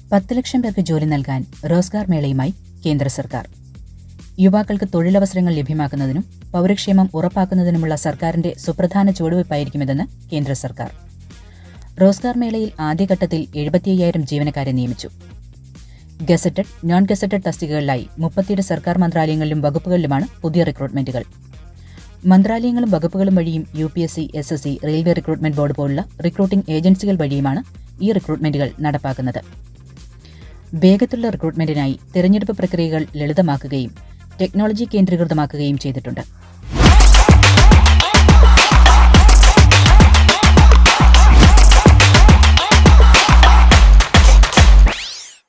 പത്ത് ലക്ഷം പേർക്ക് ജോലി നൽകാൻ റോസ്ഗാർ മേളയുമായി കേന്ദ്ര സർക്കാർ യുവാക്കൾക്ക് തൊഴിലവസരങ്ങൾ ലഭ്യമാക്കുന്നതിനും പൗരക്ഷേമം ഉറപ്പാക്കുന്നതിനുമുള്ള സർക്കാരിന്റെ സുപ്രധാന ചുവടുവയ്പായിരിക്കുമെന്ന് കേന്ദ്ര സർക്കാർ റോസ്ഗാർ മേളയിൽ ആദ്യഘട്ടത്തിൽ എഴുപത്തി അയ്യായിരം ജീവനക്കാരെ നിയമിച്ചു ഗസറ്റഡ് നോൺ ഗസറ്റഡ് തസ്തികകളിലായി മുപ്പത്തിയെട്ട് സർക്കാർ മന്ത്രാലയങ്ങളിലും വകുപ്പുകളിലുമാണ് പുതിയ റിക്രൂട്ട്മെന്റുകൾ മന്ത്രാലയങ്ങളും വകുപ്പുകളും വഴിയും U P S C S S C railway recruitment board പോലുള്ള റിക്രൂട്ടിംഗ് ഏജൻസികൾ വഴിയുമാണ് ഈ റിക്രൂട്ട്മെന്റുകൾ നടപ്പാക്കുന്നത് വേഗത്തിലുള്ള റിക്രൂട്ട്മെന്റിനായി തിരഞ്ഞെടുപ്പ് പ്രക്രിയകൾ ലളിതമാക്കുകയും ടെക്നോളജി കേന്ദ്രീകൃതമാക്കുകയും ചെയ്തിട്ടുണ്ട്